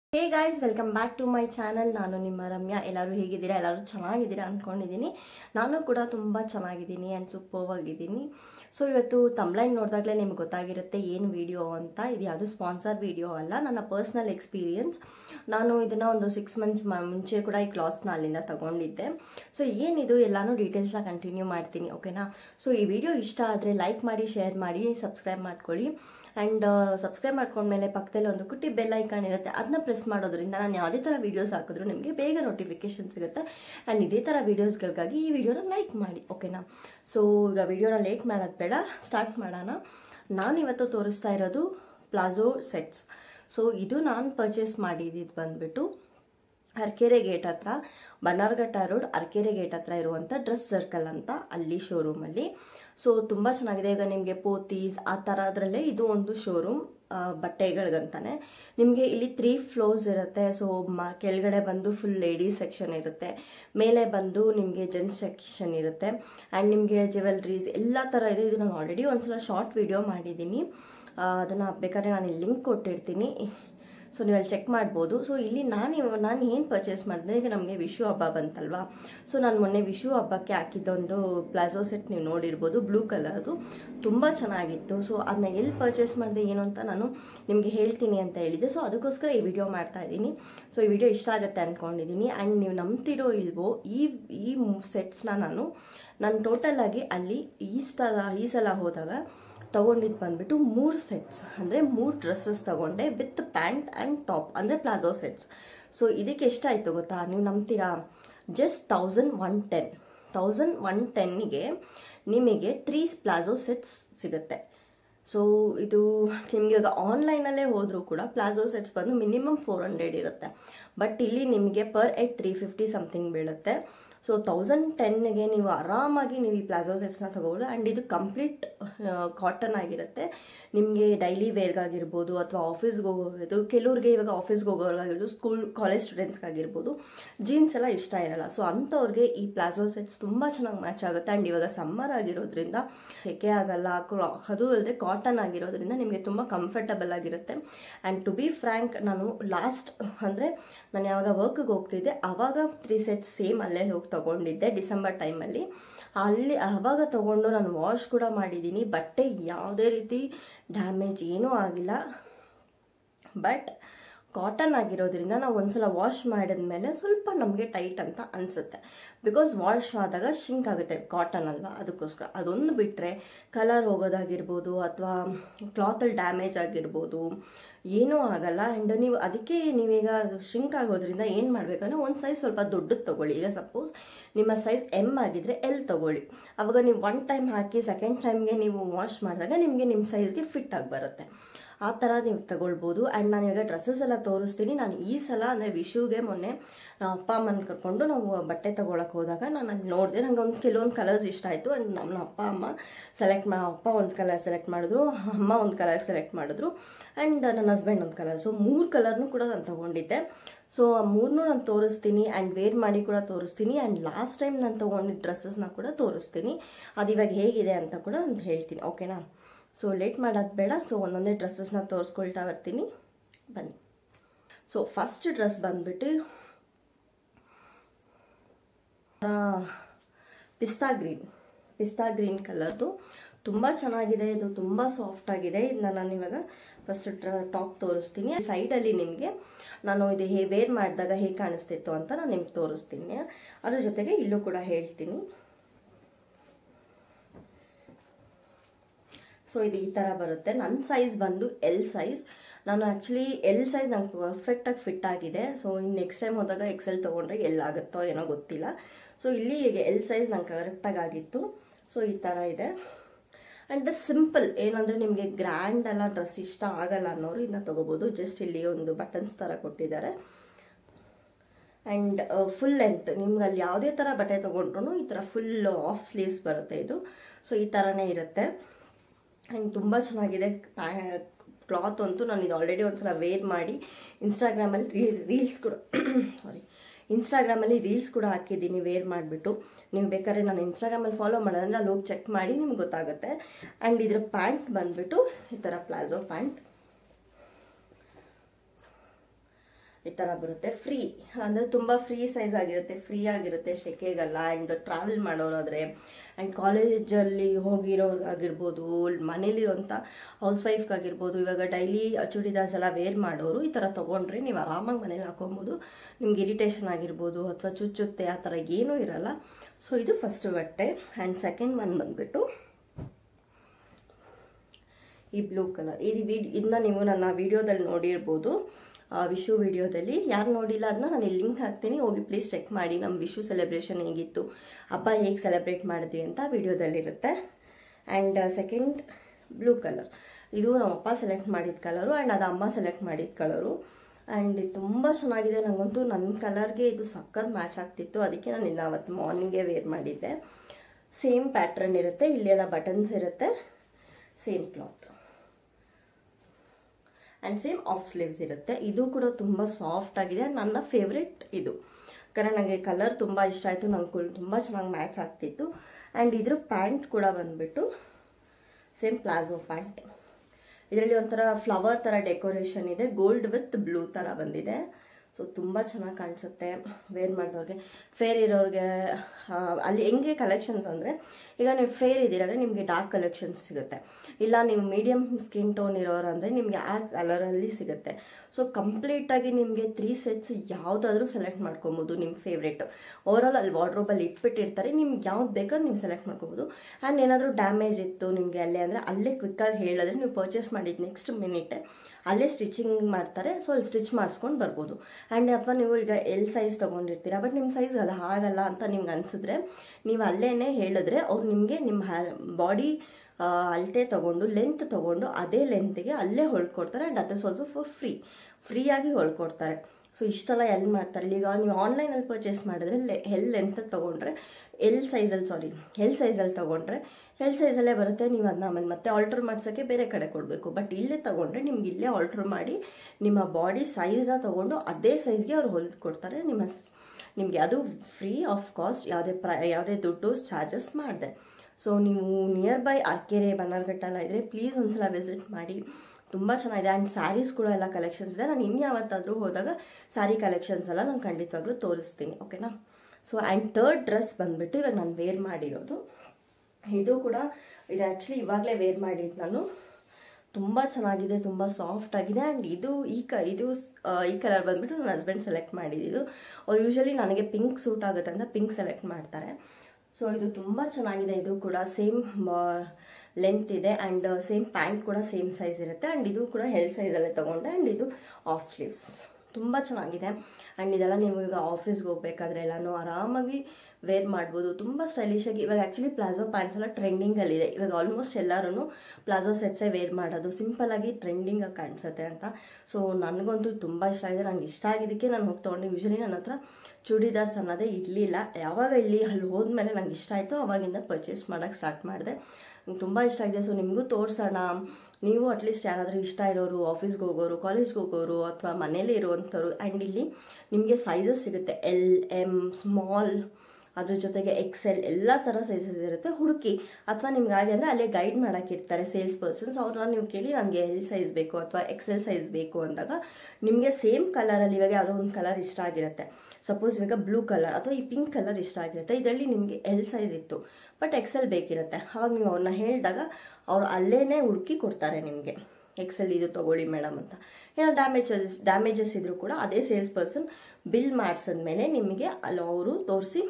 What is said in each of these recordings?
hey guys welcome back to my channel ನಾನು ನಿಮ್ಮ ರಮ್ಯಾ ಎಲ್ಲರೂ ಹೇಗಿದ್ದೀರಾ ಎಲ್ಲರೂ ಚೆನ್ನಾಗಿದ್ದೀರಾ ಅಂದ್ಕೊಂಡಿದ್ದೀನಿ ನಾನು ಕೂಡ ತುಂಬ ಚೆನ್ನಾಗಿದ್ದೀನಿ ಆ್ಯಂಡ್ ಸೂಪರ್ ಆಗಿದ್ದೀನಿ ಸೊ ಇವತ್ತು ತಮ್ಲೈನ್ ನೋಡಿದಾಗಲೇ ನಿಮ್ಗೆ ಗೊತ್ತಾಗಿರುತ್ತೆ ಏನು ವಿಡಿಯೋ ಅಂತ ಇದು ಯಾವುದು ಸ್ಪಾನ್ಸರ್ ವಿಡಿಯೋ ಅಲ್ಲ ನನ್ನ ಪರ್ಸ್ನಲ್ ಎಕ್ಸ್ಪೀರಿಯನ್ಸ್ ನಾನು ಇದನ್ನು ಒಂದು ಸಿಕ್ಸ್ ಮಂತ್ಸ್ ಮುಂಚೆ ಕೂಡ ಈ ಕ್ಲಾತ್ಸ್ನ ಅಲ್ಲಿಂದ ತಗೊಂಡಿದ್ದೆ ಸೊ ಏನಿದು ಎಲ್ಲಾನು ಡೀಟೇಲ್ಸ್ನ ಕಂಟಿನ್ಯೂ ಮಾಡ್ತೀನಿ ಓಕೆನಾ ಸೊ ಈ ವಿಡಿಯೋ ಇಷ್ಟ ಆದರೆ ಲೈಕ್ ಮಾಡಿ ಶೇರ್ ಮಾಡಿ ಸಬ್ಸ್ಕ್ರೈಬ್ ಮಾಡ್ಕೊಳ್ಳಿ ಆ್ಯಂಡ್ ಸಬ್ಸ್ಕ್ರೈಬ್ ಮಾಡ್ಕೊಂಡ್ಮೇಲೆ ಪಕ್ಕದಲ್ಲಿ ಒಂದು ಕುಟ್ಟಿ ಬೆಲ್ ಐಕಾನ್ ಇರುತ್ತೆ ಅದನ್ನ ಪ್ರೆಸ್ ಮಾಡೋದ್ರಿಂದ ನಾನು ಯಾವುದೇ ಥರ ವೀಡಿಯೋಸ್ ಹಾಕಿದ್ರು ನಿಮಗೆ ಬೇಗ ನೋಟಿಫಿಕೇಶನ್ ಸಿಗುತ್ತೆ ಆ್ಯಂಡ್ ಇದೇ ಥರ ವೀಡಿಯೋಸ್ಗಳಿಗಾಗಿ ಈ ವಿಡಿಯೋನ ಲೈಕ್ ಮಾಡಿ ಓಕೆನಾ ಸೊ ಈಗ ವಿಡಿಯೋನ ಲೇಟ್ ಮಾಡೋದು ಬೇಡ ಸ್ಟಾರ್ಟ್ ಮಾಡೋಣ ನಾನು ಇವತ್ತು ತೋರಿಸ್ತಾ ಇರೋದು ಪ್ಲಾಜೋ ಸೆಟ್ಸ್ ಸೊ ಇದು ನಾನು ಪರ್ಚೇಸ್ ಮಾಡಿದ್ದು ಬಂದ್ಬಿಟ್ಟು ಅರ್ಕೆರೆ ಗೇಟ್ ಹತ್ರ ಬನ್ನಾರ್ಘಟ್ಟ ರೋಡ್ ಅರ್ಕೆರೆ ಗೇಟ್ ಹತ್ರ ಇರುವಂಥ ಡ್ರೆಸ್ ಸರ್ಕಲ್ ಅಂತ ಅಲ್ಲಿ ಶೋರೂಮಲ್ಲಿ ಸೊ ತುಂಬ ಚೆನ್ನಾಗಿದೆ ಈಗ ನಿಮಗೆ ಪೋತೀಸ್ ಆ ಥರ ಅದರಲ್ಲೇ ಇದು ಒಂದು ಶೋರೂಮ್ ಬಟ್ಟೆಗಳಿಗಂತಾನೆ ನಿಮಗೆ ಇಲ್ಲಿ ತ್ರೀ ಫ್ಲೋರ್ಸ್ ಇರುತ್ತೆ ಸೊ ಮ ಕೆಳಗಡೆ ಬಂದು ಫುಲ್ ಲೇಡೀಸ್ ಸೆಕ್ಷನ್ ಇರುತ್ತೆ ಮೇಲೆ ಬಂದು ನಿಮಗೆ ಜೆಂಟ್ಸ್ ಸೆಕ್ಷನ್ ಇರುತ್ತೆ ಆ್ಯಂಡ್ ನಿಮಗೆ ಜ್ಯುವೆಲ್ರೀಸ್ ಎಲ್ಲ ಥರ ಇದೆ ಇದು ನಾನು ಆಲ್ರೆಡಿ ಒಂದ್ಸಲ ಶಾರ್ಟ್ ವಿಡಿಯೋ ಮಾಡಿದ್ದೀನಿ ಅದನ್ನು ಬೇಕಾದ್ರೆ ನಾನು ಇಲ್ಲಿ ಲಿಂಕ್ ಕೊಟ್ಟಿರ್ತೀನಿ ಸೊ ನೀವು ಅಲ್ಲಿ ಚೆಕ್ ಮಾಡ್ಬೋದು ಸೊ ಇಲ್ಲಿ ನಾನು ಇವ- ನಾನು ಏನು ಪರ್ಚೇಸ್ ಮಾಡಿದೆ ಈಗ ನಮಗೆ ವಿಶು ಹಬ್ಬ ಬಂತಲ್ವಾ ಸೊ ನಾನು ಮೊನ್ನೆ ವಿಶು ಹಬ್ಬಕ್ಕೆ ಹಾಕಿದ್ದೊಂದು ಪ್ಲಾಜೋ ಸೆಟ್ ನೀವು ನೋಡಿರ್ಬೋದು ಬ್ಲೂ ಕಲರ್ದು ತುಂಬ ಚೆನ್ನಾಗಿತ್ತು ಸೊ ಅದನ್ನ ಎಲ್ಲಿ ಪರ್ಚೇಸ್ ಮಾಡಿದೆ ಏನು ಅಂತ ನಾನು ನಿಮಗೆ ಹೇಳ್ತೀನಿ ಅಂತ ಹೇಳಿದೆ ಸೊ ಅದಕ್ಕೋಸ್ಕರ ಈ ವಿಡಿಯೋ ಮಾಡ್ತಾ ಇದ್ದೀನಿ ಸೊ ಈ ವಿಡಿಯೋ ಇಷ್ಟ ಆಗುತ್ತೆ ಅಂದ್ಕೊಂಡಿದ್ದೀನಿ ಆ್ಯಂಡ್ ನೀವು ನಂಬ್ತಿರೋ ಇಲ್ವೋ ಈ ಈ ಸೆಟ್ಸ್ನ ನಾನು ನಾನು ಟೋಟಲ್ ಆಗಿ ಅಲ್ಲಿ ಈ ಸಲ ಈ ಸಲ ಹೋದಾಗ ತಗೊಂಡಿದ್ದು ಬಂದ್ಬಿಟ್ಟು ಮೂರು ಸೆಟ್ಸ್ ಅಂದರೆ ಮೂರು ಡ್ರೆಸ್ಸಸ್ ತಗೊಂಡೆ ವಿತ್ ಪ್ಯಾಂಟ್ ಆ್ಯಂಡ್ ಟಾಪ್ ಅಂದರೆ ಪ್ಲಾಜೋ ಸೆಟ್ಸ್ ಸೊ ಇದಕ್ಕೆ ಎಷ್ಟಾಯಿತು ಗೊತ್ತಾ ನೀವು ನಂಬ್ತೀರಾ just thousand one ten thousand one ಟೆನ್ನಿಗೆ ನಿಮಗೆ ತ್ರೀ ಪ್ಲಾಜೋ ಸೆಟ್ಸ್ ಸಿಗುತ್ತೆ ಸೊ ಇದು ನಿಮಗೆ ಇವಾಗ ಆನ್ಲೈನಲ್ಲೇ ಹೋದರೂ ಕೂಡ ಪ್ಲಾಜೋ ಸೆಟ್ಸ್ ಬಂದು ಮಿನಿಮಮ್ ಫೋರ್ ಹಂಡ್ರೆಡ್ ಇರುತ್ತೆ ಬಟ್ ಇಲ್ಲಿ ನಿಮಗೆ per at three fifty something ಬೀಳುತ್ತೆ ಸೊ ತೌಸಂಡ್ ಟೆನ್ಗೆ ನೀವು ಆರಾಮಾಗಿ ನೀವು ಈ ಪ್ಲಾಜೋ ಸೆಟ್ಸ್ನ ತಗೋಬೋದು ಆ್ಯಂಡ್ ಇದು ಕಂಪ್ಲೀಟ್ ಕಾಟನ್ ಆಗಿರುತ್ತೆ ನಿಮಗೆ ಡೈಲಿ ವೇರ್ಗಾಗಿರ್ಬೋದು ಅಥವಾ ಆಫೀಸ್ಗೆ ಹೋಗೋದು ಕೆಲವ್ರಿಗೆ ಇವಾಗ ಆಫೀಸ್ಗೆ ಹೋಗೋರ್ಗಾಗಿರ್ಬೋದು ಸ್ಕೂಲ್ ಕಾಲೇಜ್ ಸ್ಟೂಡೆಂಟ್ಸ್ಗಾಗಿರ್ಬೋದು ಜೀನ್ಸ್ ಎಲ್ಲ ಇಷ್ಟ ಇರಲ್ಲ ಸೊ ಅಂಥವ್ರಿಗೆ ಈ ಪ್ಲಾಜೋ ಸೆಟ್ಸ್ ತುಂಬ ಚೆನ್ನಾಗಿ ಮ್ಯಾಚ್ ಆಗುತ್ತೆ ಆ್ಯಂಡ್ ಇವಾಗ ಸಮ್ಮರ್ ಆಗಿರೋದ್ರಿಂದ ಸೆಕೆ ಆಗಲ್ಲ ಕ್ಲಾ- ಅದು ಅಲ್ಲದೆ ಕಾಟನ್ ಆಗಿರೋದ್ರಿಂದ ನಿಮಗೆ ತುಂಬ ಕಂಫರ್ಟಬಲ್ ಆಗಿರುತ್ತೆ ಆ್ಯಂಡ್ ಟು ಬಿ ಫ್ರ್ಯಾಂಕ್ ನಾನು ಲಾಸ್ಟ್ ಅಂದರೆ ನಾನು ಯಾವಾಗ ವರ್ಕ್ಗೆ ಹೋಗ್ತಿದ್ದೆ ಆವಾಗ ತ್ರೀ ಸೆಟ್ಸ್ ಸೇಮ್ ಅಲ್ಲೇ ಹೋಗಿ ತಗೊಂಡಿದ್ದೆ ಡಿಸೆಂಬರ್ ಟೈಮಲ್ಲಿ ಅಲ್ಲಿ ಆವಾಗ ತಗೊಂಡು ನಾನು ವಾಶ್ ಕೂಡ ಮಾಡಿದ್ದೀನಿ ಬಟ್ಟೆ ಯಾವುದೇ ರೀತಿ ಡ್ಯಾಮೇಜ್ ಏನೂ ಆಗಿಲ್ಲ ಬಟ್ ಕಾಟನ್ ಆಗಿರೋದ್ರಿಂದ ನಾವು ಒಂದ್ಸಲ ವಾಶ್ ಮಾಡಿದ್ಮೇಲೆ ಸ್ವಲ್ಪ ನಮಗೆ ಟೈಟ್ ಅಂತ ಅನಿಸುತ್ತೆ ಬಿಕಾಸ್ ವಾಶ್ ಆದಾಗ ಶಿಂಕ್ ಆಗುತ್ತೆ ಕಾಟನ್ ಅಲ್ವಾ ಅದಕ್ಕೋಸ್ಕರ ಅದೊಂದು ಬಿಟ್ಟರೆ ಕಲರ್ ಹೋಗೋದಾಗಿರ್ಬೋದು ಅಥವಾ ಕ್ಲಾತಲ್ಲಿ ಡ್ಯಾಮೇಜ್ ಆಗಿರ್ಬೋದು ಏನೂ ಆಗಲ್ಲ ಆ್ಯಂಡ್ ನೀವು ಅದಕ್ಕೆ ನೀವೀಗ ಶಿಂಕ್ ಆಗೋದ್ರಿಂದ ಏನು ಮಾಡಬೇಕಂದ್ರೆ ಒಂದು ಸೈಜ್ ಸ್ವಲ್ಪ ದೊಡ್ಡದು ತೊಗೊಳ್ಳಿ ಈಗ ಸಪೋಸ್ ನಿಮ್ಮ ಸೈಜ್ ಎಮ್ ಆಗಿದ್ರೆ ಎಲ್ ತೊಗೊಳ್ಳಿ ಅವಾಗ ನೀವು ಒನ್ ಟೈಮ್ ಹಾಕಿ ಸೆಕೆಂಡ್ ಟೈಮ್ಗೆ ನೀವು ವಾಶ್ ಮಾಡಿದಾಗ ನಿಮಗೆ ನಿಮ್ಮ ಸೈಜ್ಗೆ ಫಿಟ್ ಆಗಿ ಬರುತ್ತೆ ಆ ಥರ ನೀವು ತಗೊಳ್ಬೋದು ಆ್ಯಂಡ್ ನಾನು ಇವಾಗ ಡ್ರೆಸ್ಸಸ್ ಎಲ್ಲ ತೋರಿಸ್ತೀನಿ ನಾನು ಈ ಸಲ ಅಂದರೆ ವಿಶುಗೆ ಮೊನ್ನೆ ನಮ್ಮ ಅಪ್ಪ ಅಮ್ಮನ ಕರ್ಕೊಂಡು ನಾವು ಬಟ್ಟೆ ತೊಗೊಳಕ್ಕೆ ಹೋದಾಗ ನಾನು ಅಲ್ಲಿ ನೋಡಿದೆ ನಂಗೆ ಒಂದು ಕೆಲವೊಂದು ಕಲರ್ಸ್ ಇಷ್ಟ ಆಯಿತು ಆ್ಯಂಡ್ ನಮ್ಮ ಅಪ್ಪ ಅಮ್ಮ ಸೆಲೆಕ್ಟ್ ಮಾ ಅಪ್ಪ ಒಂದು ಕಲರ್ ಸೆಲೆಕ್ಟ್ ಮಾಡಿದ್ರು ಅಮ್ಮ ಒಂದು ಕಲರ್ ಸೆಲೆಕ್ಟ್ ಮಾಡಿದ್ರು ಆ್ಯಂಡ್ ನನ್ನ ಹಸ್ಬೆಂಡ್ ಒಂದು ಕಲರ್ ಸೊ ಮೂರು ಕಲರ್ನು ಕೂಡ ನಾನು ತೊಗೊಂಡಿದ್ದೆ ಸೊ ಆ ಮೂರನ್ನೂ ನಾನು ತೋರಿಸ್ತೀನಿ ಆ್ಯಂಡ್ ವೇರ್ ಮಾಡಿ ಕೂಡ ತೋರಿಸ್ತೀನಿ ಆ್ಯಂಡ್ ಲಾಸ್ಟ್ ಟೈಮ್ ನಾನು ತೊಗೊಂಡಿದ್ದ ಡ್ರೆಸ್ಸಸ್ನ ಕೂಡ ತೋರಿಸ್ತೀನಿ ಅದು ಇವಾಗ ಹೇಗಿದೆ ಅಂತ ಕೂಡ ನಾನು ಹೇಳ್ತೀನಿ ಓಕೆನಾ ಸೊ ಲೇಟ್ ಮಾಡೋದು ಬೇಡ ಸೊ ಒಂದೊಂದೇ ಡ್ರೆಸ್ಸಸ್ನ ತೋರಿಸ್ಕೊಳ್ತಾ ಬರ್ತೀನಿ ಬನ್ನಿ ಸೊ ಫಸ್ಟ್ ಡ್ರೆಸ್ ಬಂದ್ಬಿಟ್ಟು ಪಿಸ್ತಾ ಗ್ರೀನ್ ಪಿಸ್ತಾ ಗ್ರೀನ್ ಕಲರ್ದು ತುಂಬ ಚೆನ್ನಾಗಿದೆ ಇದು ತುಂಬ ಸಾಫ್ಟ್ ಆಗಿದೆ ಇದನ್ನ ನಾನು ಇವಾಗ ಫಸ್ಟ್ ಟಾಪ್ ತೋರಿಸ್ತೀನಿ ಸೈಡಲ್ಲಿ ನಿಮಗೆ ನಾನು ಇದು ಹೇ ವೇರ್ ಮಾಡಿದಾಗ ಹೇಗೆ ಕಾಣಿಸ್ತಿತ್ತು ಅಂತ ನಾನು ನಿಮ್ಗೆ ತೋರಿಸ್ತೀನಿ ಅದ್ರ ಜೊತೆಗೆ ಇಲ್ಲೂ ಕೂಡ ಹೇಳ್ತೀನಿ ಸೊ ಇದು ಈ ಥರ ಬರುತ್ತೆ ನನ್ನ ಸೈಜ್ ಬಂದು ಎಲ್ ಸೈಜ್ ನಾನು ಆ್ಯಕ್ಚುಲಿ ಎಲ್ ಸೈಜ್ ನಂಗೆ ಪರ್ಫೆಕ್ಟಾಗಿ ಫಿಟ್ ಆಗಿದೆ ಸೊ ಇನ್ನು ನೆಕ್ಸ್ಟ್ ಟೈಮ್ ಹೋದಾಗ ಎಕ್ಸೆಲ್ ತೊಗೊಂಡ್ರೆ ಎಲ್ ಆಗುತ್ತೋ ಏನೋ ಗೊತ್ತಿಲ್ಲ ಸೊ ಇಲ್ಲಿ ಎಲ್ ಸೈಜ್ ನಂಗೆ ಕರೆಕ್ಟಾಗಿ ಆಗಿತ್ತು ಸೊ ಈ ಥರ ಇದೆ ಆ್ಯಂಡ್ ಸಿಂಪಲ್ ಏನಂದರೆ ನಿಮಗೆ ಗ್ರ್ಯಾಂಡ್ ಎಲ್ಲ ಡ್ರೆಸ್ ಇಷ್ಟ ಆಗಲ್ಲ ಅನ್ನೋರು ಇದನ್ನ ತೊಗೋಬೋದು ಜಸ್ಟ್ ಇಲ್ಲಿ ಒಂದು ಬಟನ್ಸ್ ಥರ ಕೊಟ್ಟಿದ್ದಾರೆ ಆ್ಯಂಡ್ ಫುಲ್ ಲೆಂತ್ ನಿಮ್ಗೆ ಅಲ್ಲಿ ಯಾವುದೇ ಥರ ಬಟ್ಟೆ ತೊಗೊಂಡ್ರು ಈ ಥರ ಫುಲ್ ಆಫ್ ಸ್ಲೀವ್ಸ್ ಬರುತ್ತೆ ಇದು ಸೊ ಈ ಥರನೇ ಇರುತ್ತೆ ಆ್ಯಂಡ್ ತುಂಬ ಚೆನ್ನಾಗಿದೆ ಕ್ಲಾತ್ ಅಂತೂ ನಾನು ಇದು ಆಲ್ರೆಡಿ ಒಂದ್ಸಲ ವೇರ್ ಮಾಡಿ ಇನ್ಸ್ಟಾಗ್ರಾಮಲ್ಲಿ ರೀ ರೀಲ್ಸ್ ಕೂಡ ಸಾರಿ ಇನ್ಸ್ಟಾಗ್ರಾಮಲ್ಲಿ ರೀಲ್ಸ್ ಕೂಡ ಹಾಕಿದ್ದೀನಿ ವೇರ್ ಮಾಡಿಬಿಟ್ಟು ನೀವು ಬೇಕಾದ್ರೆ ನಾನು ಇನ್ಸ್ಟಾಗ್ರಾಮಲ್ಲಿ ಫಾಲೋ ಮಾಡೋದಂದ್ರೆ ಅಲ್ಲಿ ಹೋಗಿ ಚೆಕ್ ಮಾಡಿ ನಿಮ್ಗೆ ಗೊತ್ತಾಗುತ್ತೆ ಆ್ಯಂಡ್ ಇದ್ರ ಪ್ಯಾಂಟ್ ಬಂದುಬಿಟ್ಟು ಈ ಥರ ಪ್ಲಾಜೋ ಪ್ಯಾಂಟ್ ಈ ಥರ ಬರುತ್ತೆ ಫ್ರೀ ಅಂದರೆ ತುಂಬ ಫ್ರೀ ಸೈಜ್ ಆಗಿರುತ್ತೆ ಫ್ರೀ ಆಗಿರುತ್ತೆ ಶೆಕೆಗಲ್ಲ ಆ್ಯಂಡ್ ಟ್ರಾವೆಲ್ ಮಾಡೋರಾದರೆ ಆ್ಯಂಡ್ ಕಾಲೇಜಲ್ಲಿ ಹೋಗಿರೋರ್ಗಾಗಿರ್ಬೋದು ಮನೇಲಿರೋಂಥ ಹೌಸ್ ವೈಫ್ಗಾಗಿರ್ಬೋದು ಇವಾಗ ಡೈಲಿ ಚೂಡಿದಾರ್ಸ್ ಎಲ್ಲ ವೇರ್ ಮಾಡೋರು ಈ ಥರ ತೊಗೊಂಡ್ರೆ ನೀವು ಆರಾಮಾಗಿ ಮನೇಲಿ ಹಾಕೊಬೋದು ನಿಮ್ಗೆ ಇರಿಟೇಷನ್ ಆಗಿರ್ಬೋದು ಅಥವಾ ಚುಚ್ಚುತ್ತೆ ಆ ಥರ ಏನೂ ಇರಲ್ಲ ಸೊ ಇದು ಫಸ್ಟ್ ಬಟ್ಟೆ ಆ್ಯಂಡ್ ಸೆಕೆಂಡ್ ಒನ್ ಬಂದುಬಿಟ್ಟು ಈ ಬ್ಲೂ ಕಲರ್ ಇದು ವಿಡ್ ಇದನ್ನ ನೀವು ನನ್ನ ವಿಡಿಯೋದಲ್ಲಿ ನೋಡಿರ್ಬೋದು ಆ, ವಿಶು ವಿಡಿಯೋದಲ್ಲಿ ಯಾರು ನೋಡಿಲ್ಲ ಅದನ್ನ ನಾನು ಇಲ್ಲಿ ಲಿಂಕ್ ಹಾಕ್ತೀನಿ ಹೋಗಿ ಪ್ಲೀಸ್ ಚೆಕ್ ಮಾಡಿ ನಮ್ಮ ವಿಶು ಸೆಲೆಬ್ರೇಷನ್ ಹೇಗಿತ್ತು ಹಬ್ಬ ಹೇಗೆ ಸೆಲೆಬ್ರೇಟ್ ಮಾಡಿದ್ವಿ ಅಂತ ವಿಡಿಯೋದಲ್ಲಿರುತ್ತೆ ಆ್ಯಂಡ್ ಸೆಕೆಂಡ್ ಬ್ಲೂ ಕಲರ್ ಇದು ನಮ್ಮ ಅಪ್ಪ ಸೆಲೆಕ್ಟ್ ಮಾಡಿದ ಕಲರು ಆ್ಯಂಡ್ ಅದು ಅಮ್ಮ ಸೆಲೆಕ್ಟ್ ಮಾಡಿದ ಕಲರು ಆ್ಯಂಡ್ ಇದು ತುಂಬ ಚೆನ್ನಾಗಿದೆ ನನಗಂತೂ ನನ್ನ ಕಲರ್ಗೆ ಇದು ಸಖತ್ ಮ್ಯಾಚ್ ಆಗ್ತಿತ್ತು ಅದಕ್ಕೆ ನಾನು ಇನ್ನು ಅವತ್ತು ಮಾರ್ನಿಂಗೇ ವೇರ್ ಮಾಡಿದ್ದೆ ಸೇಮ್ ಪ್ಯಾಟ್ರನ್ ಇರುತ್ತೆ ಇಲ್ಲೆಲ್ಲ ಬಟನ್ಸ್ ಇರುತ್ತೆ same cloth and same half sleeves ಇರುತ್ತೆ ಇದು ಕೂಡ ತುಂಬ ಸಾಫ್ಟ್ ಆಗಿದೆ ನನ್ನ ಫೇವ್ರೆಟ್ ಇದು ಯಾಕಂದರೆ ನನಗೆ ಕಲರ್ ತುಂಬ ಇಷ್ಟ ಆಯಿತು ನಂಗೆ ತುಂಬ ಚೆನ್ನಾಗಿ ಮ್ಯಾಚ್ ಆಗ್ತಿತ್ತು ಆ್ಯಂಡ್ ಇದ್ರ ಪ್ಯಾಂಟ್ ಕೂಡ ಬಂದುಬಿಟ್ಟು ಸೇಮ್ ಪ್ಲಾಜೋ ಪ್ಯಾಂಟ್ ಇದರಲ್ಲಿ ಒಂಥರ ಫ್ಲವರ್ ಥರ ಡೆಕೋರೇಷನ್ ಇದೆ ಗೋಲ್ಡ್ ವಿತ್ ಬ್ಲೂ ಥರ ಬಂದಿದೆ ಸೊ ತುಂಬ ಚೆನ್ನಾಗಿ ಕಾಣಿಸುತ್ತೆ ವೇರ್ ಮಾಡಿದವ್ರಿಗೆ ಫೇರ್ ಇರೋರಿಗೆ ಆ, ಅಲ್ಲಿ ಹೆಂಗೆ ಕಲೆಕ್ಷನ್ಸ್ ಅಂದರೆ ಈಗ ನೀವು ಫೇರ್ ಇದ್ದೀರಂದರೆ ನಿಮಗೆ ಡಾರ್ಕ್ ಕಲೆಕ್ಷನ್ಸ್ ಸಿಗುತ್ತೆ ಇಲ್ಲ ನೀವು ಮೀಡಿಯಮ್ ಸ್ಕಿನ್ ಟೋನ್ ಇರೋರು ಅಂದರೆ ನಿಮಗೆ ಆ ಕಲರಲ್ಲಿ ಸಿಗುತ್ತೆ ಸೊ ಕಂಪ್ಲೀಟಾಗಿ ನಿಮಗೆ ತ್ರೀ ಸೆಟ್ಸ್ ಯಾವುದಾದ್ರೂ ಸೆಲೆಕ್ಟ್ ಮಾಡ್ಕೊಬೋದು ನಿಮ್ಮ ಫೇವ್ರೇಟ್ ಓವರಾಲ್ ಅಲ್ಲಿ ವಾರ್ಡ್ರೋಬಲ್ಲಿ ಇಟ್ಬಿಟ್ಟಿರ್ತಾರೆ ನಿಮ್ಗೆ ಯಾವ್ದು ಬೇಕೋ ನೀವು ಸೆಲೆಕ್ಟ್ ಮಾಡ್ಕೊಬೋದು ಆ್ಯಂಡ್ ಏನಾದರೂ ಡ್ಯಾಮೇಜ್ ಇತ್ತು ನಿಮಗೆ ಅಲ್ಲೇ ಅಂದರೆ ಅಲ್ಲೇ ಕ್ವಿಕ್ಕಾಗಿ ಹೇಳಿದ್ರೆ ನೀವು ಪರ್ಚೇಸ್ ಮಾಡಿದ ನೆಕ್ಸ್ಟ್ ಮಿನಿಟೆ ಅಲ್ಲೇ ಸ್ಟಿಚಿಂಗ್ ಮಾಡ್ತಾರೆ ಸೊ ಅಲ್ಲಿ ಸ್ಟಿಚ್ ಮಾಡಿಸ್ಕೊಂಡು ಬರ್ಬೋದು ಆ್ಯಂಡ್ ಅಥವಾ ನೀವು ಈಗ ಎಲ್ ಸೈಜ್ ತೊಗೊಂಡಿರ್ತೀರ ಬಟ್ ನಿಮ್ಮ ಸೈಜ್ ಅದು ಹಾಗಲ್ಲ ಅಂತ ನಿಮ್ಗೆ ಅನಿಸಿದ್ರೆ ನೀವು ಅಲ್ಲೇ ಹೇಳಿದ್ರೆ ಅವ್ರು ನಿಮಗೆ ನಿಮ್ಮ ಬಾಡಿ ಅಳತೆ ತೊಗೊಂಡು ಲೆಂತ್ ತೊಗೊಂಡು ಅದೇ ಲೆಂತ್ಗೆ ಅಲ್ಲೇ ಹೊಲ್ಕೊಡ್ತಾರೆ and that is also for free ಫ್ರೀಯಾಗಿ ಹೊಲ್ಕೊಡ್ತಾರೆ ಸೊ ಇಷ್ಟೆಲ್ಲ ಎಲ್ಲಿ ಮಾಡ್ತಾರೆ ಈಗ ನೀವು ಆನ್ಲೈನಲ್ಲಿ ಪರ್ಚೇಸ್ ಮಾಡಿದ್ರೆ ಲೆ ಎಲ್ ಲೆಂತ್ ತೊಗೊಂಡ್ರೆ ಎಲ್ ಸೈಜಲ್ಲಿ ಸಾರಿ ಎಲ್ ಸೈಜಲ್ಲಿ ತೊಗೊಂಡ್ರೆ ಎಲ್ ಸೈಜಲ್ಲೇ ಬರುತ್ತೆ ನೀವು ಅದನ್ನ ಆಮೇಲೆ ಮತ್ತೆ ಆಲ್ಟ್ರ್ ಮಾಡ್ಸೋಕ್ಕೆ ಬೇರೆ ಕಡೆ ಕೊಡಬೇಕು ಬಟ್ ಇಲ್ಲೇ ತೊಗೊಂಡ್ರೆ ನಿಮ್ಗೆ ಇಲ್ಲೇ ಆಲ್ಟ್ರ್ ಮಾಡಿ ನಿಮ್ಮ ಬಾಡಿ ಸೈಜ್ನ ತೊಗೊಂಡು ಅದೇ ಸೈಜ್ಗೆ ಅವ್ರು ಹೊಲಿದು ಕೊಡ್ತಾರೆ ನಿಮ್ಮ ಸ್- ನಿಮಗೆ ಅದು ಫ್ರೀ ಆಫ್ ಕಾಸ್ಟ್ ಯಾವುದೇ ಪ್ರ ಯಾವುದೇ ದುಡ್ಡು ಚಾರ್ಜಸ್ ಮಾಡಿದೆ ಸೊ ನೀವು ನಿಯರ್ ಬೈ ಅರ್ಕೆರೆ ಬನ್ನರ್ಘಟ್ಟೆಲ್ಲ ಇದ್ದರೆ ಪ್ಲೀಸ್ ಒಂದ್ಸಲ ವಿಸಿಟ್ ಮಾಡಿ ತುಂಬ ಚೆನ್ನಾಗಿದೆ ಆ್ಯಂಡ್ ಸ್ಯಾರೀಸ್ ಕೂಡ ಎಲ್ಲ ಕಲೆಕ್ಷನ್ಸ್ ಇದೆ ನಾನು ಇನ್ಯಾವತ್ತಾದರೂ ಹೋದಾಗ ಸ್ಯಾರಿ ಕಲೆಕ್ಷನ್ಸ್ ಎಲ್ಲ ನಾನು ಖಂಡಿತವಾಗ್ಲೂ ತೋರಿಸ್ತೀನಿ ಓಕೆನಾ ಸೊ ಆ್ಯಂಡ್ ಥರ್ಡ್ ಡ್ರೆಸ್ ಬಂದುಬಿಟ್ಟು ಇವಾಗ ನಾನು ವೇರ್ ಮಾಡಿರೋದು ಇದು ಕೂಡ ಇದು ಆ್ಯಕ್ಚುಲಿ ಇವಾಗಲೇ ವೇರ್ ಮಾಡಿದ್ದು ನಾನು ತುಂಬ ಚೆನ್ನಾಗಿದೆ ತುಂಬ ಸಾಫ್ಟ್ ಆಗಿದೆ ಆ್ಯಂಡ್ ಇದು ಈ ಕ ಇದು ಸ್- ಆ, ಈ ಕಲರ್ ಬಂದ್ಬಿಟ್ಟು ನನ್ನ ಹಸ್ಬೆಂಡ್ ಸೆಲೆಕ್ಟ್ ಮಾಡಿದ್ದು ಅವ್ರು ಯೂಶಲಿ ನನಗೆ ಪಿಂಕ್ ಸೂಟ್ ಆಗುತ್ತೆ ಅಂತ ಪಿಂಕ್ ಸೆಲೆಕ್ಟ್ ಮಾಡ್ತಾರೆ ಸೊ ಇದು ತುಂಬ ಚೆನ್ನಾಗಿದೆ ಇದು ಕೂಡ ಸೇಮ್ ಲೆಂತ್ ಇದೆ ಆ್ಯಂಡ್ ಸೇಮ್ ಪ್ಯಾಂಟ್ ಕೂಡ ಸೇಮ್ ಸೈಜ್ ಇರುತ್ತೆ ಆ್ಯಂಡ್ ಇದು ಕೂಡ ಹೆಲ್ ಸೈಜಲ್ಲೇ ತೊಗೊಂಡೆ ಆ್ಯಂಡ್ ಇದು ಆಫ್ ಸ್ಲೀವ್ಸ್ ತುಂಬ ಚೆನ್ನಾಗಿದೆ ಆ್ಯಂಡ್ ಇದೆಲ್ಲ ನೀವು ಈಗ ಆಫೀಸ್ಗೆ ಹೋಗ್ಬೇಕಾದ್ರೆ ಎಲ್ಲನೂ ಆರಾಮಾಗಿ ವೇರ್ ಮಾಡ್ಬೋದು ತುಂಬ ಸ್ಟೈಲಿಶಾಗಿ ಇವಾಗ ಆ್ಯಕ್ಚುಲಿ ಪ್ಲಾಜೋ ಪ್ಯಾಂಟ್ಸ್ ಎಲ್ಲ ಟ್ರೆಂಡಿಂಗಲ್ಲಿದೆ ಇವಾಗ ಆಲ್ಮೋಸ್ಟ್ ಎಲ್ಲರೂ ಪ್ಲಾಜೋ ಸೆಟ್ಸೇ ವೇರ್ ಮಾಡೋದು ಸಿಂಪಲಾಗಿ ಟ್ರೆಂಡಿಂಗಾಗಿ ಕಾಣಿಸುತ್ತೆ ಅಂತ ಸೊ ನನಗಂತೂ ತುಂಬ ಇಷ್ಟ ಆಗಿದೆ ನನಗೆ ಇಷ್ಟ ಆಗಿದ್ದಕ್ಕೆ ನಾನು ಹೋಗಿ ತೊಗೊಂಡೆ ಯೂಶಲಿ ನನ್ನ ಹತ್ರ ಚೂಡಿದಾರ್ಸ್ ಅನ್ನೋದೇ ಇರಲಿಲ್ಲ ಯಾವಾಗ ಇಲ್ಲಿ ಅಲ್ಲಿ ಹೋದ್ಮೇಲೆ ನಂಗೆ ಇಷ್ಟ ಆಯಿತು ಅವಾಗಿಂದ ಪರ್ಚೇಸ್ ಮಾಡೋಕ್ಕೆ ಸ್ಟಾರ್ಟ್ ಮಾಡಿದೆ ನಂಗೆ ತುಂಬ ಇಷ್ಟ ಆಗಿದೆ ಸೊ ನಿಮಗೂ ತೋರಿಸೋಣ ನೀವು ಅಟ್ಲೀಸ್ಟ್ ಯಾರಾದರೂ ಇಷ್ಟ ಇರೋರು ಆಫೀಸ್ಗೆ ಹೋಗೋರು ಕಾಲೇಜ್ಗೆ ಹೋಗೋರು ಅಥವಾ ಮನೇಲಿ ಇರುವಂಥವ್ರು ಆ್ಯಂಡ್ ಇಲ್ಲಿ ನಿಮಗೆ ಸೈಜಸ್ ಸಿಗುತ್ತೆ ಎಲ್ ಎಮ್ ಸ್ಮಾಲ್ ಅದ್ರ ಜೊತೆಗೆ ಎಕ್ಸೆಲ್ ಎಲ್ಲ ಥರ ಸೈಜಸ್ ಇರುತ್ತೆ ಹುಡುಕಿ ಅಥವಾ ನಿಮ್ಗೆ ಹಾಗೆ ಅಂದರೆ ಅಲ್ಲೇ ಗೈಡ್ ಮಾಡೋಕ್ಕಿರ್ತಾರೆ ಸೇಲ್ಸ್ ಪರ್ಸನ್ಸ್ ಅವ್ರನ್ನ ನೀವು ಕೇಳಿ ನನಗೆ ಎಲ್ ಸೈಜ್ ಬೇಕು ಅಥವಾ ಎಕ್ಸೆಲ್ ಸೈಜ್ ಬೇಕು ಅಂದಾಗ ನಿಮಗೆ ಸೇಮ್ ಕಲರಲ್ಲಿ ಇವಾಗ ಯಾವುದೋ ಒಂದು ಕಲರ್ ಇಷ್ಟ ಆಗಿರುತ್ತೆ ಸಪೋಸ್ ಇವಾಗ ಬ್ಲೂ ಕಲರ್ ಅಥವಾ ಈ ಪಿಂಕ್ ಕಲರ್ ಇಷ್ಟ ಆಗಿರುತ್ತೆ ಇದರಲ್ಲಿ ನಿಮಗೆ ಎಲ್ ಸೈಜ್ ಇತ್ತು ಬಟ್ ಎಕ್ಸೆಲ್ ಬೇಕಿರುತ್ತೆ ಆವಾಗ ನೀವು ಅವ್ರನ್ನ ಹೇಳಿದಾಗ ಅವ್ರು ಅಲ್ಲೇ ಹುಡುಕಿ ಕೊಡ್ತಾರೆ ನಿಮಗೆ ಎಕ್ಸೆಲ್ ಇದು ತೊಗೊಳ್ಳಿ ಮೇಡಮ್ ಅಂತ ಏನೋ ಡ್ಯಾಮೇಜಸ್ ಡ್ಯಾಮೇಜಸ್ ಇದ್ದರೂ ಕೂಡ ಅದೇ ಸೇಲ್ಸ್ ಪರ್ಸನ್ ಬಿಲ್ ಮಾಡಿಸಿದ್ಮೇಲೆ ನಿಮಗೆ ಅಲ್ಲಿ ಅವರು ತೋರಿಸಿ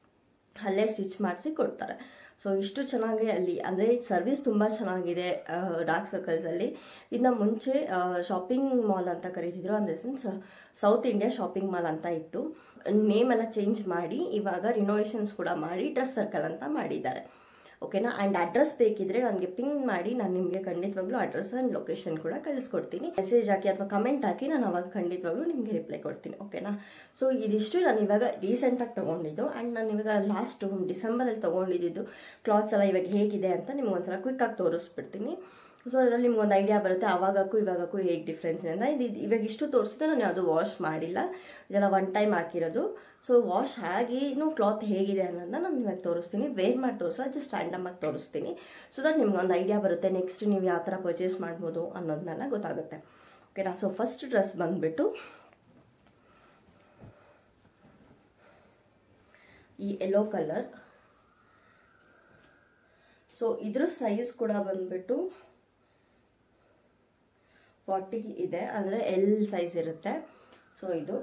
ಅಲ್ಲೇ ಸ್ಟಿಚ್ ಮಾಡಿಸಿ ಕೊಡ್ತಾರೆ ಸೊ ಇಷ್ಟು ಚೆನ್ನಾಗಿ ಅಲ್ಲಿ ಅಂದರೆ ಸರ್ವಿಸ್ ತುಂಬ ಚೆನ್ನಾಗಿದೆ ಡಾರ್ಕ್ ಸರ್ಕಲ್ಸಲ್ಲಿ ಇದನ್ನ ಮುಂಚೆ ಶಾಪಿಂಗ್ ಮಾಲ್ ಅಂತ ಕರೀತಿದ್ರು ಅಂದರೆ sense South India shopping mall ಅಂತ ಇತ್ತು ನೇಮ್ ಎಲ್ಲ ಚೇಂಜ್ ಮಾಡಿ ಇವಾಗ ರಿನೋವೇಷನ್ಸ್ ಕೂಡ ಮಾಡಿ ಡ್ರೆಸ್ ಸರ್ಕಲ್ ಅಂತ ಮಾಡಿದ್ದಾರೆ ಓಕೆನಾ ಆ್ಯಂಡ್ ಅಡ್ರೆಸ್ ಬೇಕಿದ್ರೆ ನನಗೆ ಪಿಂಗ್ ಮಾಡಿ ನಾನು ನಿಮಗೆ ಖಂಡಿತವಾಗ್ಲೂ ಅಡ್ರೆಸ್ ಆ್ಯಂಡ್ ಲೊಕೇಶನ್ ಕೂಡ ಕಳಿಸ್ಕೊಡ್ತೀನಿ ಮೆಸೇಜ್ ಹಾಕಿ ಅಥವಾ ಕಮೆಂಟ್ ಹಾಕಿ ನಾನು ಅವಾಗ ಖಂಡಿತವಾಗ್ಲೂ ನಿಮಗೆ ರಿಪ್ಲೈ ಕೊಡ್ತೀನಿ ಓಕೆನಾ ಸೊ ಇದಿಷ್ಟು ನಾನು ಇವಾಗ ರೀಸೆಂಟಾಗಿ ತೊಗೊಂಡಿದ್ದು ಆ್ಯಂಡ್ ನಾನು ಇವಾಗ ಲಾಸ್ಟು ಡಿಸೆಂಬರಲ್ಲಿ ತೊಗೊಂಡಿದ್ದು ಕ್ಲಾತ್ಸ್ ಎಲ್ಲ ಇವಾಗ ಹೇಗಿದೆ ಅಂತ ನಿಮ್ಗೆ ಒಂದ್ಸಲ ಕ್ವಿಕ್ಕಾಗಿ ತೋರಿಸ್ಬಿಡ್ತೀನಿ ಸೊ ಅದ್ರಲ್ಲಿ ನಿಮ್ಗೆ ಒಂದು ಐಡಿಯಾ ಬರುತ್ತೆ ಆವಾಗಕ್ಕೂ ಇವಾಗಕ್ಕೂ ಹೇಗೆ ಡಿಫ್ರೆನ್ಸ್ ಇದೆ ಅಂತ ಇದು ಇದು ಇವಾಗ ಇಷ್ಟು ತೋರಿಸಿದ್ರೆ ನಾನು ಯಾವುದು ವಾಶ್ ಮಾಡಿಲ್ಲ ಇದೆಲ್ಲ ಒನ್ ಟೈಮ್ ಹಾಕಿರೋದು ಸೊ ವಾಶ್ ಆಗಿನೂ ಕ್ಲಾತ್ ಹೇಗಿದೆ ಅನ್ನೋದನ್ನ ನಾನು ಇವಾಗ ತೋರಿಸ್ತೀನಿ ವೇರ್ ಮಾಡಿ ತೋರಿಸಲ್ಲ ಜಸ್ಟ್ ರ್ಯಾಂಡಮ್ ಆಗಿ ತೋರಿಸ್ತೀನಿ ಸೊ ದಟ್ ನಿಮ್ಗೆ ಒಂದು ಐಡಿಯಾ ಬರುತ್ತೆ ನೆಕ್ಸ್ಟ್ ನೀವು ಯಾವ ಥರ ಪರ್ಚೇಸ್ ಮಾಡ್ಬೋದು ಅನ್ನೋದನ್ನೆಲ್ಲ ಗೊತ್ತಾಗುತ್ತೆ ಓಕೆನಾ ಸೊ ಫಸ್ಟ್ ಡ್ರೆಸ್ ಬಂದುಬಿಟ್ಟು ಈ ಯೆಲ್ಲೋ ಕಲರ್ ಸೊ ಇದ್ರ ಸೈಜ್ ಕೂಡ ಬಂದ್ಬಿಟ್ಟು ಫಾರ್ಟಿ ಇದೆ ಅಂದರೆ ಎಲ್ ಸೈಜ್ ಇರುತ್ತೆ ಸೊ ಇದು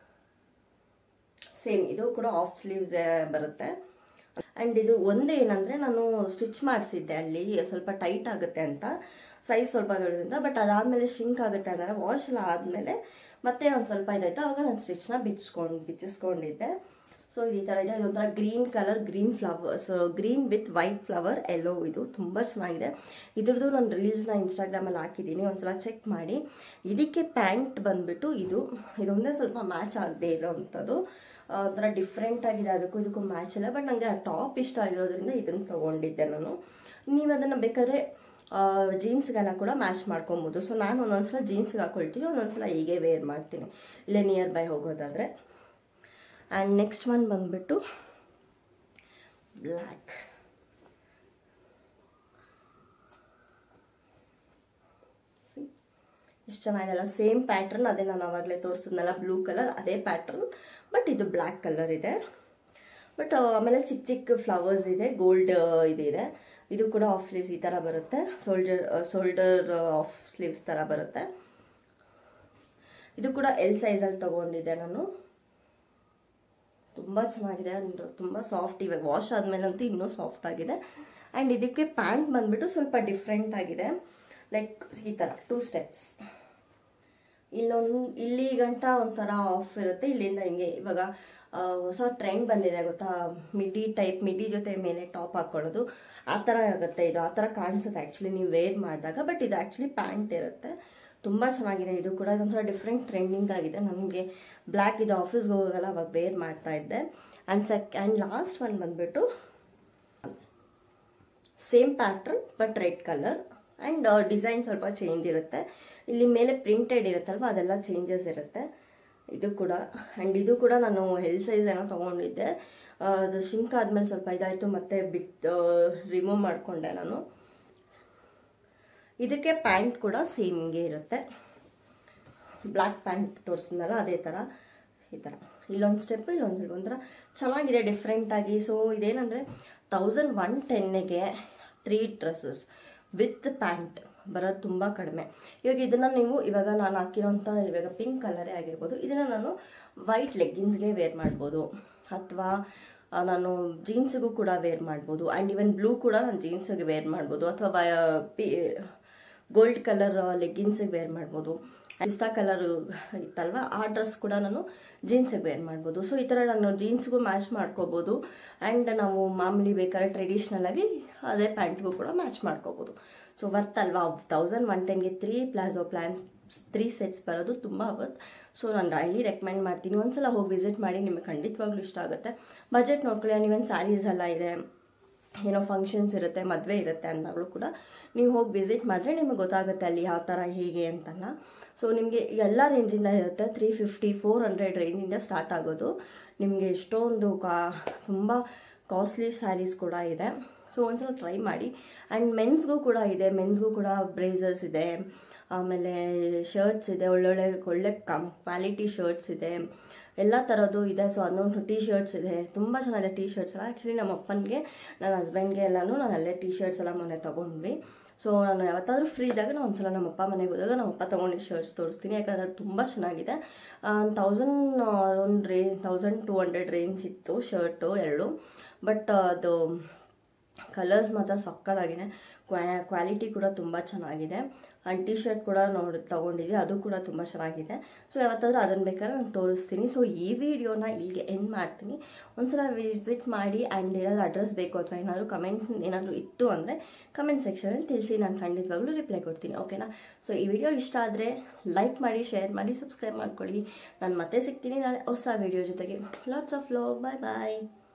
ಸೇಮ್ ಇದು ಕೂಡ ಆಫ್ ಸ್ಲೀವ್ಸ್ ಬರುತ್ತೆ ಆ್ಯಂಡ್ ಇದು ಒಂದೇನಂದರೆ ನಾನು ಸ್ಟಿಚ್ ಮಾಡಿಸಿದ್ದೆ ಅಲ್ಲಿ ಸ್ವಲ್ಪ ಟೈಟ್ ಆಗುತ್ತೆ ಅಂತ ಸೈಜ್ ಸ್ವಲ್ಪ ದೊಡ್ಡದಿಂದ ಬಟ್ ಅದಾದಮೇಲೆ ಶಿಂಕ್ ಆಗುತ್ತೆ ಅಂದರೆ ವಾಶ್ ಎಲ್ಲ ಆದಮೇಲೆ ಮತ್ತೆ ಒಂದು ಸ್ವಲ್ಪ ಇದಾಯ್ತು ಆವಾಗ ನಾನು ಸ್ಟಿಚ್ನ ಬಿಚ್ಕೊಂಡು ಬಿಚ್ಚಿಸ್ಕೊಂಡಿದ್ದೆ ಸೊ ಇದು ಈ ಥರ ಇದೆ ಇದೊಂಥರ green colour green flowers green with white flower ಎಲ್ಲೋ ಇದು ತುಂಬ ಚೆನ್ನಾಗಿದೆ ಇದ್ರದ್ದು ನಾನು ರೀಲ್ಸ್ನ ಇನ್ಸ್ಟಾಗ್ರಾಮಲ್ಲಿ ಹಾಕಿದ್ದೀನಿ ಒಂದ್ಸಲ ಚೆಕ್ ಮಾಡಿ ಇದಕ್ಕೆ ಪ್ಯಾಂಟ್ ಬಂದ್ಬಿಟ್ಟು ಇದು ಇದೊಂದೇ ಸ್ವಲ್ಪ ಮ್ಯಾಚ್ ಆಗದೆ ಇರೋವಂಥದ್ದು ಒಂಥರ ಡಿಫ್ರೆಂಟ್ ಆಗಿದೆ ಅದಕ್ಕೂ ಇದಕ್ಕೂ ಮ್ಯಾಚ್ ಇಲ್ಲ ಬಟ್ ನನಗೆ ಆ ಟಾಪ್ ಇಷ್ಟ ಆಗಿರೋದ್ರಿಂದ ಇದನ್ನು ತೊಗೊಂಡಿದ್ದೆ ನಾನು ನೀವು ಅದನ್ನು ಬೇಕಾದ್ರೆ ಜೀನ್ಸ್ಗೆಲ್ಲ ಕೂಡ ಮ್ಯಾಚ್ ಮಾಡ್ಕೊಬೋದು ಸೊ ನಾನು ಒಂದೊಂದ್ಸಲ ಜೀನ್ಸ್ಗೆ ಹಾಕೊಳ್ತೀನಿ ಒಂದೊಂದ್ಸಲ ಹೀಗೆ ವೇರ್ ಮಾಡ್ತೀನಿ ಇಲ್ಲೇ ನಿಯರ್ ಬೈ ಹೋಗೋದಾದರೆ ಆ್ಯಂಡ್ ನೆಕ್ಸ್ಟ್ ಒನ್ ಬಂದ್ಬಿಟ್ಟು ಬ್ಲ್ಯಾಕ್ ಎಷ್ಟು ಚೆನ್ನಾಗಿದೆಲ್ಲ ಸೇಮ್ ಪ್ಯಾಟ್ರನ್ ಅದೇ ನಾನು ಆವಾಗಲೇ ತೋರಿಸಿದ್ನಲ್ಲ ಬ್ಲೂ ಕಲರ್ ಅದೇ ಪ್ಯಾಟ್ರನ್ ಬಟ್ ಇದು ಬ್ಲ್ಯಾಕ್ ಕಲರ್ ಇದೆ ಬಟ್ ಆಮೇಲೆ ಚಿಕ್ಕ ಚಿಕ್ಕ ಫ್ಲವರ್ಸ್ ಇದೆ ಗೋಲ್ಡ್ ಇದಿದೆ ಇದು ಕೂಡ ಆಫ್ ಸ್ಲೀವ್ಸ್ ಈ ಥರ ಬರುತ್ತೆ ಸೋಲ್ಜರ್ ಶೋಲ್ಡರ್ ಆಫ್ ಸ್ಲೀವ್ಸ್ ಥರ ಬರುತ್ತೆ ಇದು ಕೂಡ ಎಲ್ ಸೈಜಲ್ಲಿ ತೊಗೊಂಡಿದ್ದೆ ನಾನು ತುಂಬ ಚೆನ್ನಾಗಿದೆ ಅಂಡ್ ತುಂಬ ಸಾಫ್ಟ್ ಇವಾಗ ವಾಶ್ ಆದಮೇಲಂತೂ ಇನ್ನೂ ಸಾಫ್ಟ್ ಆಗಿದೆ ಆ್ಯಂಡ್ ಇದಕ್ಕೆ ಪ್ಯಾಂಟ್ ಬಂದ್ಬಿಟ್ಟು ಸ್ವಲ್ಪ ಡಿಫ್ರೆಂಟ್ ಆಗಿದೆ ಲೈಕ್ ಈ ಥರ ಟೂ ಸ್ಟೆಪ್ಸ್ ಇಲ್ಲೊಂದು ಇಲ್ಲಿ ಗಂಟ ಒಂಥರ ಆಫ್ ಇರುತ್ತೆ ಇಲ್ಲಿಂದ ಹಿಂಗೆ ಇವಾಗ ಹೊಸ ಟ್ರೆಂಡ್ ಬಂದಿದೆ ಗೊತ್ತಾ ಮಿಡಿ ಟೈಪ್ ಮಿಡಿ ಜೊತೆ ಮೇಲೆ ಟಾಪ್ ಹಾಕ್ಕೊಳ್ಳೋದು ಆ ಥರ ಆಗುತ್ತೆ ಇದು ಆ ಥರ ಕಾಣಿಸುತ್ತೆ ಆ್ಯಕ್ಚುಲಿ ನೀವು ವೇರ್ ಮಾಡಿದಾಗ ಬಟ್ ಇದು ಆ್ಯಕ್ಚುಲಿ ಪ್ಯಾಂಟ್ ಇರುತ್ತೆ ತುಂಬ ಚೆನ್ನಾಗಿದೆ ಇದು ಕೂಡ ಇದೊಂಥರ ಡಿಫ್ರೆಂಟ್ ಟ್ರೆಂಡಿಂಗ್ ಆಗಿದೆ ನನಗೆ ಬ್ಲ್ಯಾಕ್ ಇದು ಆಫೀಸ್ಗೆ ಹೋಗೋಲ್ಲ ಅವಾಗ ವೇರ್ ಮಾಡ್ತಾ ಇದ್ದೆ ಆ್ಯಂಡ್ ಸೆಕ್ ಆ್ಯಂಡ್ ಲಾಸ್ಟ್ ಒನ್ ಬಂದ್ಬಿಟ್ಟು same pattern but red colour and design ಸ್ವಲ್ಪ ಚೇಂಜ್ ಇರುತ್ತೆ ಇಲ್ಲಿ ಮೇಲೆ ಪ್ರಿಂಟೆಡ್ ಇರುತ್ತಲ್ವ ಅದೆಲ್ಲ ಚೇಂಜಸ್ ಇರುತ್ತೆ ಇದು ಕೂಡ ಆ್ಯಂಡ್ ಇದು ಕೂಡ ನಾನು ಹೆಲ್ ಸೈಜ್ ಏನೋ ತೊಗೊಂಡಿದ್ದೆ ಅದು ಶಿಂಕ್ ಆದಮೇಲೆ ಸ್ವಲ್ಪ ಇದಾಯಿತು ಮತ್ತೆ ಬಿಟ್ಟು ರಿಮೂವ್ ಮಾಡಿಕೊಂಡೆ ನಾನು ಇದಕ್ಕೆ ಪ್ಯಾಂಟ್ ಕೂಡ ಸೇಮ್ ಹಿಂಗೆ ಇರುತ್ತೆ ಬ್ಲ್ಯಾಕ್ ಪ್ಯಾಂಟ್ ತೋರಿಸಿದ್ನಲ್ಲ ಅದೇ ಥರ ಈ ಥರ ಇಲ್ಲೊಂದು ಸ್ಟೆಪ್ ಇಲ್ಲೊಂದು ಸ್ಟೆಪ್ ಒಂಥರ ಚೆನ್ನಾಗಿದೆ ಡಿಫ್ರೆಂಟಾಗಿ ಸೊ ಇದೇನಂದರೆ ತೌಸಂಡ್ ಒನ್ ಟೆನ್ನಿಗೆ ತ್ರೀ ಡ್ರೆಸ್ಸಸ್ ವಿತ್ ಪ್ಯಾಂಟ್ ಬರೋದು ತುಂಬ ಕಡಿಮೆ ಇವಾಗ ಇದನ್ನು ನೀವು ಇವಾಗ ನಾನು ಹಾಕಿರೋಂಥ ಇವಾಗ ಪಿಂಕ್ ಕಲರೇ ಆಗಿರ್ಬೋದು ಇದನ್ನು ನಾನು ವೈಟ್ ಲೆಗ್ಗಿನ್ಸ್ಗೆ ವೇರ್ ಮಾಡ್ಬೋದು ಅಥವಾ ನಾನು ಜೀನ್ಸಿಗೂ ಕೂಡ ವೇರ್ ಮಾಡ್ಬೋದು ಆ್ಯಂಡ್ ಇವನ್ ಬ್ಲೂ ಕೂಡ ನಾನು ಜೀನ್ಸಿಗೆ ವೇರ್ ಮಾಡ್ಬೋದು ಅಥವಾ ಪಿ ಗೋಲ್ಡ್ ಕಲರ್ ಲೆಗ್ಗಿನ್ಸಿಗೆ ವೇರ್ ಮಾಡ್ಬೋದು ಪಿಸ್ತಾ ಕಲರ್ ಇತ್ತಲ್ವ ಆ ಡ್ರೆಸ್ ಕೂಡ ನಾನು ಜೀನ್ಸಿಗೆ ವೇರ್ ಮಾಡ್ಬೋದು ಸೊ ಈ ಥರ ನಾನು ಜೀನ್ಸ್ಗೂ ಮ್ಯಾಚ್ ಮಾಡ್ಕೋಬೋದು ಆ್ಯಂಡ್ ನಾವು ಮಾಮೂಲಿ ಬೇಕಾದ್ರೆ ಟ್ರೆಡಿಷ್ನಲ್ ಆಗಿ ಅದೇ ಪ್ಯಾಂಟ್ಗೂ ಕೂಡ ಮ್ಯಾಚ್ ಮಾಡ್ಕೋಬೋದು ಸೊ ವರ್ತ್ ಅಲ್ವಾ ತೌಸಂಡ್ ಒನ್ ಟೆನ್ಗೆ three palazzo plans three sets ಬರೋದು ತುಂಬ ವರ್ತ್ ಸೊ ನಾನು ಡೈಲಿ ರೆಕಮೆಂಡ್ ಮಾಡ್ತೀನಿ ಒಂದ್ಸಲ ಹೋಗಿ ವಿಸಿಟ್ ಮಾಡಿ ನಿಮಗೆ ಖಂಡಿತವಾಗ್ಲೂ ಇಷ್ಟ ಆಗುತ್ತೆ ಬಜೆಟ್ ನೋಡ್ಕೊಳ್ಳಿ ನೀವೇನು ಸ್ಯಾರೀಸ್ ಎಲ್ಲ ಇದೆ ಏನೋ ಫಂಕ್ಷನ್ಸ್ ಇರುತ್ತೆ ಮದುವೆ ಇರುತ್ತೆ ಅಂದಾಗಲೂ ಕೂಡ ನೀವು ಹೋಗಿ ವಿಸಿಟ್ ಮಾಡಿದ್ರೆ ನಿಮಗೆ ಗೊತ್ತಾಗುತ್ತೆ ಅಲ್ಲಿ ಯಾವ ಥರ ಹೇಗೆ ಅಂತಲ್ಲ ಸೊ ನಿಮಗೆ ಎಲ್ಲ ರೇಂಜಿಂದ ಇರುತ್ತೆ ತ್ರೀ ಫಿಫ್ಟಿ ಫೋರ್ ಹಂಡ್ರೆಡ್ ರೇಂಜಿಂದ ಸ್ಟಾರ್ಟ್ ಆಗೋದು ನಿಮಗೆ ಎಷ್ಟೊಂದು ಕಾ ತುಂಬ ಕಾಸ್ಟ್ಲಿ ಸ್ಯಾರೀಸ್ ಕೂಡ ಇದೆ ಸೊ ಒಂದ್ಸಲ ಟ್ರೈ ಮಾಡಿ ಆ್ಯಂಡ್ ಮೆನ್ಸ್ಗೂ ಕೂಡ ಇದೆ ಮೆನ್ಸ್ಗೂ ಕೂಡ ಬ್ರೇಸರ್ಸ್ ಇದೆ ಆಮೇಲೆ ಶರ್ಟ್ಸ್ ಇದೆ ಒಳ್ಳೊಳ್ಳೆ ಒಳ್ಳೆ ಕಮ್ ಕ್ವಾಲಿಟಿ ಶರ್ಟ್ಸ್ ಇದೆ ಎಲ್ಲ ಥರದ್ದು ಇದೆ ಸೊ ಅದೊಂದು ಟೀ ಶರ್ಟ್ಸ್ ಇದೆ ತುಂಬ ಚೆನ್ನಾಗಿದೆ ಟೀ ಶರ್ಟ್ಸ್ ಎಲ್ಲ ಆ್ಯಕ್ಚುಲಿ ನಮ್ಮ ಅಪ್ಪನಿಗೆ ನನ್ನ ಹಸ್ಬೆಂಡ್ಗೆ ಎಲ್ಲನೂ ನಾನು ಅಲ್ಲೇ ಟೀ ಶರ್ಟ್ಸ್ ಎಲ್ಲ ಮೊನ್ನೆ ತೊಗೊಂಡ್ವಿ ಸೊ ನಾನು ಯಾವತ್ತಾದ್ರೂ ಫ್ರೀ ಇದ್ದಾಗ ನಾನು ಒಂದ್ಸಲ ನಮ್ಮ ಅಪ್ಪ ಮನೆಗೆ ಹೋದಾಗ ನಮ್ಮ ಅಪ್ಪ ತೊಗೊಂಡು ಶರ್ಟ್ಸ್ ತೋರಿಸ್ತೀನಿ ಯಾಕಂದರೆ ಅದು ತುಂಬ ಚೆನ್ನಾಗಿದೆ ತೌಸಂಡ್ ಒಂದು ರೇ ತೌಸಂಡ್ ಟೂ ಹಂಡ್ರೆಡ್ ರೇಂಜ್ ಇತ್ತು ಶರ್ಟು ಎರಡು ಬಟ್ ಅದು ಕಲರ್ಸ್ ಮಾತ್ರ ಸಕ್ಕತ್ತಾಗಿದೆ ಕ್ವಾ ಕ್ವಾಲಿಟಿ ಕೂಡ ತುಂಬ ಚೆನ್ನಾಗಿದೆ ಆ್ಯಂಡ್ ಟಿ ಶರ್ಟ್ ಕೂಡ ನೋಡಿ ತೊಗೊಂಡಿದ್ದೆ ಅದು ಕೂಡ ತುಂಬ ಚೆನ್ನಾಗಿದೆ ಸೊ ಯಾವತ್ತಾದ್ರೂ ಅದನ್ನು ಬೇಕಾದ್ರೆ ನಾನು ತೋರಿಸ್ತೀನಿ ಸೊ ಈ ವಿಡಿಯೋನ ಇಲ್ಲಿಗೆ ಎಂಡ್ ಮಾಡ್ತೀನಿ ಒಂದ್ಸಲ ವಿಸಿಟ್ ಮಾಡಿ ಆ್ಯಂಡ್ ಏನಾದರೂ ಅಡ್ರೆಸ್ ಬೇಕು ಅಥವಾ ಏನಾದರೂ ಕಮೆಂಟ್ ಏನಾದರೂ ಇತ್ತು ಅಂದರೆ ಕಮೆಂಟ್ ಸೆಕ್ಷನಲ್ಲಿ ತಿಳಿಸಿ ನಾನು ಖಂಡಿತವಾಗ್ಲೂ ರಿಪ್ಲೈ ಕೊಡ್ತೀನಿ ಓಕೆನಾ ಸೊ ಈ ವಿಡಿಯೋ ಇಷ್ಟ ಆದರೆ ಲೈಕ್ ಮಾಡಿ ಶೇರ್ ಮಾಡಿ ಸಬ್ಸ್ಕ್ರೈಬ್ ಮಾಡ್ಕೊಳ್ಳಿ ನಾನು ಮತ್ತೆ ಸಿಗ್ತೀನಿ ನಾಳೆ ಹೊಸ ವಿಡಿಯೋ ಜೊತೆಗೆ lots of love bye bye